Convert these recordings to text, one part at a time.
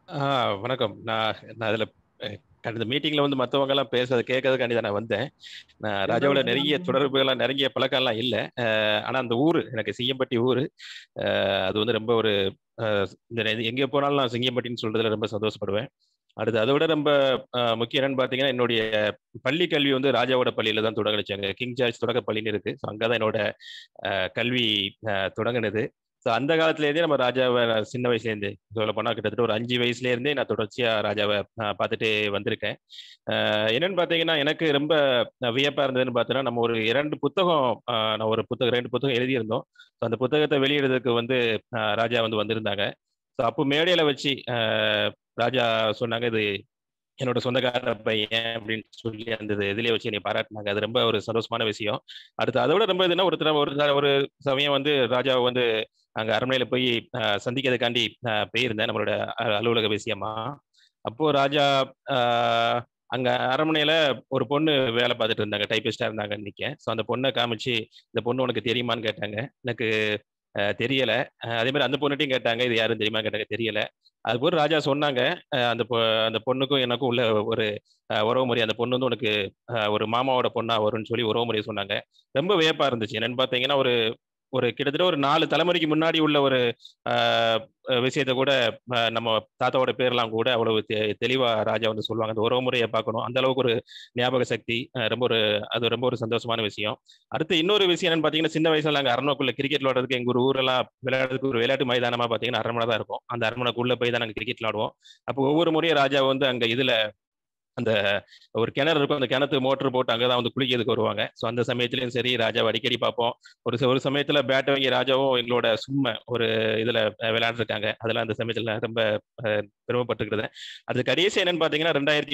ஆ வணக்கம். நான் நான் அதில அ கடந்த மீட்டிங்ல வந்து மத்தவங்க எல்லாம் பேசுறத கேட்கறதுக்காண்டி தான் நான் வந்தேன். நான் ராஜாவோட நெருங்கிய தொடர்புகள்லாம் நெருங்கிய பழக்கம்லாம் இல்ல. அ ஆனா அந்த ஊரு எனக்கு சிங்கம்பட்டி ஊரு. அ அது வந்து ரொம்ப ஒரு அ இந்த எங்கே போனாலும் நான் சிங்கம்பட்டின்னு சொல்றதுல ரொம்ப சந்தோஷப்படுவேன். அடுத்து அத விட ரொம்ப அ முக்கியம் என்னன்னு பார்த்தீங்கன்னா, என்னுடைய பள்ளி கல்வி வந்து ராஜாவோட பள்ளியில தான் தொடங்குனுச்சு. அங்க கிங் ஜார்ஜ் தொடக்கப் பள்ளின்னு இருக்கு. ஸோ அங்க தான் என்னோட அ கல்வி அ தொடங்குனது. ஸோ அந்த காலத்திலேருந்தே நம்ம ராஜாவ சின்ன வயசுலேருந்தே சொல்லப்போனா கிட்டத்தட்ட ஒரு 5 வயசுலேருந்தே நான் தொடர்ச்சியா ராஜாவ அ பார்த்துட்டே வந்திருக்கேன். அ என்னன்னு பார்த்தீங்கன்னா, எனக்கு ரொம்ப வியப்பா இருந்ததுன்னு பார்த்தீங்கன்னா, நம்ம ஒரு 2 புத்தகம் அ நான் ஒரு புத்தகம் 2 புத்தகம் எழுதியிருந்தோம். ஸோ அந்த புத்தகத்த வெளியிடுறதுக்கு வந்து அ ராஜா வந்து வந்திருந்தாங்க. ஸோ அப்போ மேடையில வச்சு அ ராஜா சொன்னாங்க, "இது என்னோட சொந்தக்கார பையன்" அப்படின்னு சொல்லி அந்த இதிலேயே வச்சு என்னைய பாராட்டுனாங்க. அது ரொம்ப ஒரு சந்தோஷமான விஷயம். அடுத்து அத விட ரொம்ப இதுன்னா ஒரு தடவ ஒரு ஒரு சமயம் வந்து ராஜாவ வந்து அங்க அரண்மனையில போய் அ சந்திக்கிறதுக்காண்டி அ போயிருந்தேன் நம்மளோட அ அலுவலக விஷயமா. அப்போ ராஜா அ அங்க அரண்மனையில ஒரு பொண்ணு வேலை பார்த்துட்டு இருந்தாங்க. டைப்பிஸ்ட்டா இருந்தாங்க அன்னைக்கு. ஸோ அந்த பொண்ண காமிச்சு, "இந்த பொண்ணு உனக்கு தெரியுமான்னு?" கேட்டாங்க. எனக்கு அ தெரியல. அ அதே மாரி அந்த பொண்ணுட்டயும் கேட்டாங்க. "இது யாருன்னு தெரியுமான்னு?" கேட்டாங்க. தெரியல. அதுக்கப்புறம் ராஜா சொன்னாங்க, அ அந்த பொ அந்த பொண்ணுக்கும் எனக்கும் உள்ள ஒரு அ உறவுமுறை. அந்த பொண்ணு வந்து உனக்கு அ ஒரு மாமாவோட பொண்ணா வரும்ன்னு சொல்லி உறவுமுறைய சொன்னாங்க. ரொம்ப வியப்பா இருந்துச்சு. என்னன்னு பார்த்தீங்கன்னா, ஒரு ஒரு கிட்டத்தட்ட ஒரு 4 தலைமுறைக்கு முன்னாடி உள்ள ஒரு அ விஷயத்த கூட அ நம்ம தாத்தாவோட பேர்லாம் கூட அவ்வளவு தெ தெளிவா ராஜா வந்து சொல்லுவாங்க. அந்த உறவுமுறைய பார்க்கணும். அந்த அளவுக்கு ஒரு ஞாபக சக்தி. அ ரொம்ப ஒரு அது ரொம்ப ஒரு சந்தோஷமான விஷயம். அடுத்து இன்னொரு விஷயம் என்னன்னு பார்த்தீங்கன்னா, சின்ன வயசுல நாங்க அரண்மனைக்குள்ள கிரிக்கெட் விளையாடுறதுக்கு எங்க ஒரு ஊரெல்லாம் விளையாடுறதுக்கு ஒரு விளையாட்டு மைதானமா பார்த்தீங்கன்னா, அரண்மனை தான் இருக்கும். அந்த அரண்மனைக்குள்ள போய் தான் நாங்க கிரிக்கெட் விளையாடுவோம். அப்போ ஒவ்வொரு முறையும் ராஜா வந்து அங்க இதுல அந்த ஒரு கிணறு இருக்கும். அந்த கிணத்துக்கு மோட்டர் போட்டு அங்க தான் வந்து குளிக்கிறதுக்கு வருவாங்க. ஸோ அந்த சமயத்திலயும் சரி, ராஜாவ அடிக்கடி பார்ப்போம். ஒரு ச ஒரு சமயத்தில பேட் வாங்கி ராஜாவும் எங்களோட சும்மா ஒரு இதுல விளையாண்டுருக்காங்க. அதெல்லாம் அந்த சமயத்தில ரொம்ப அ பெருமைப்பட்டுக்கிட்டேன். அது கடைசி என்னன்னு பார்த்தீங்கன்னா,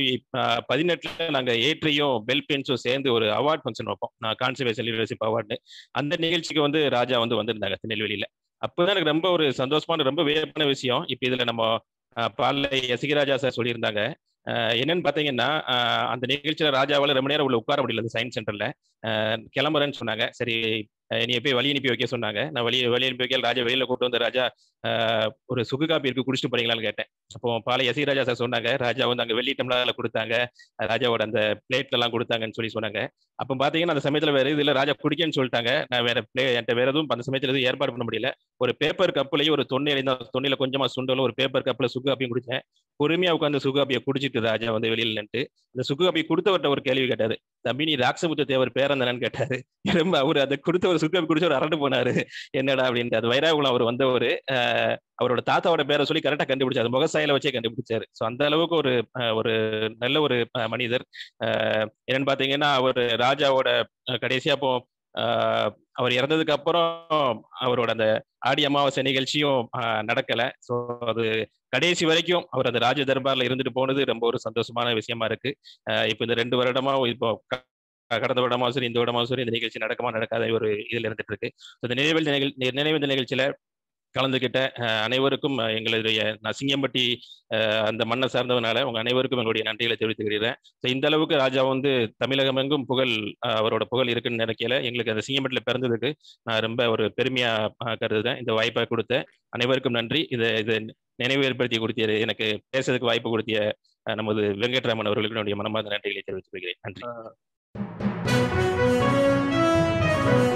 2018ல நாங்க ஏ-ட்ரீயும், பெல் பென்ஸும் சேர்ந்து ஒரு அவார்ட் ஃபங்ஷன் வைப்போம். நான் கான்சர்வேஷன் லீடர்ஷிப் அவார்ட்ன்னு. அந்த நிகழ்ச்சிக்கு வந்து ராஜா வந்து வந்திருந்தாங்க திருநெல்வேலியில. அப்பதான் எனக்கு ரொம்ப ஒரு சந்தோஷமான, ரொம்ப வியப்பான விஷயம். இப்ப இதுல நம்ம அ பாலை எசகிராஜா சார் சொல்லியிருந்தாங்க. அ என்னன்னு பார்த்தீங்கன்னா, அ அந்த நிகழ்ச்சியில ராஜாவால ரொம்ப நேரம் உள்ள உட்கார முடியல அந்த சயன்ஸ் சென்டர்ல. அ கிளம்புறேன்னு சொன்னாங்க. சரி என்னைய போய் வழி அனுப்பி வைக்க சொன்னாங்க. நான் வழி வழி அனுப்பி வைக்கையில ராஜா வெளியில கூட்டு வந்து, "ராஜா அ ஒரு சுக்கு காப்பி இருக்கு குடிச்சிட்டு போறீங்களான்னு?" கேட்டேன். அப்போ பாலை எசகிராஜா சார் சொன்னாங்க. ராஜா வந்து அங்க வெள்ளி டம்ளர்ல குடுத்தாங்க. ராஜாவோட அந்த பிளேட்லலாம் குடுத்தாங்கன்னு சொல்லி சொன்னாங்க. அப்ப பார்த்தீங்கன்னா, அந்த சமயத்தில வேற எதுவும் இல்ல. ராஜா குடிக்கன்னு சொல்ட்டாங்க. நான் வேற பிளே என்ட்ட வேற எதுவும் அந்த சமயத்தில எதுவும் ஏற்பாடு பண்ண முடியல. ஒரு பேப்பர் கப்லயும் ஒரு தொன்னையில தொன்னையில கொஞ்சமா சுண்டலும், ஒரு பேப்பர் கப்ல சுக்கு காப்பியும் குடிச்சேன். பொறுமையா உட்கார்ந்து சுக்கு காப்பிய குடிச்சிட்டு ராஜா வந்து வெளியில நின்னுட்டு, அந்த சுக்கு காப்பி குடுத்தவர்ட்ட ஒரு கேள்வி கேட்டாரு. "தம்பி நீ ராக்சமுத்து தேவர் பேரன் தானேன்னு?" கேட்டாரு. ரொம்ப அவரு அத குடுத்தவரு சுக்கு காப்பி குடிச்சவரு அரண்டு போனாரு. என்னடா அப்படின்ட்டு. அது வைராகுளம் அவரு வந்தவரு. அ அவரோட தாத்தாவோட பேர சொல்லி கரெக்ட்டா கண்டுபிடிச்சாரு. முகசாயல வச்சே கண்டுபிடிச்சாரு. ஸோ அந்த அளவுக்கு ஒரு அ ஒரு நல்ல ஒரு அ மனிதர். அ என்னன்னு பார்த்தீங்கன்னா, அவரு ராஜாவோட கடைசியா அப்போ அ அவர் இறந்ததுக்கு அப்புறம் அவரோட அந்த ஆடி அமாவாசை நிகழ்ச்சியும் அ நடக்கல. ஸோ அது கடைசி வரைக்கும் அவர் அந்த ராஜ தர்பார்ல இருந்துட்டு போனது ரொம்ப ஒரு சந்தோஷமான விஷயமா இருக்கு. அ இப்ப இந்த 2 வருடமா இப்போ கடந்த வருடமாவும் சரி, இந்த வருடமாவும் சரி இந்த நிகழ்ச்சி நடக்குமா, நடக்காத ஒரு இதுல இருந்துட்டு இருக்கு. இந்த நினைவேந்தல் நிகழ் நினைவேந்தல் நிகழ்ச்சியில கலந்துகிட்ட அ அனைவருக்கும் எங்களுடைய நான் சிங்கம்பட்டி அ அந்த மண்ண சார்ந்தவனால உங்க அனைவருக்கும் எங்களுடைய நன்றிகளை தெரிவித்துக் கொள்கிறேன். ஸோ இந்த அளவுக்கு ராஜா வந்து தமிழகம் எங்கும் புகழ் அவரோட புகழ் இருக்குன்னு நினைக்கையில, எங்களுக்கு அந்த சிங்கம்பட்டியில பிறந்ததுக்கு நான் ரொம்ப ஒரு பெருமையா அ கருதுறேன். இந்த வாய்ப்ப குடுத்த அனைவருக்கும் நன்றி. இத இத நினைவு ஏற்படுத்தி குடுத்திய எனக்கு பேசுறதுக்கு வாய்ப்பு குடுத்திய நமது வெங்கட்ராமன் அவர்களுக்கு என்னுடைய மனமார்ந்த நன்றிகளை தெரிவித்துக் கொள்கிறேன். நன்றி. ஆ.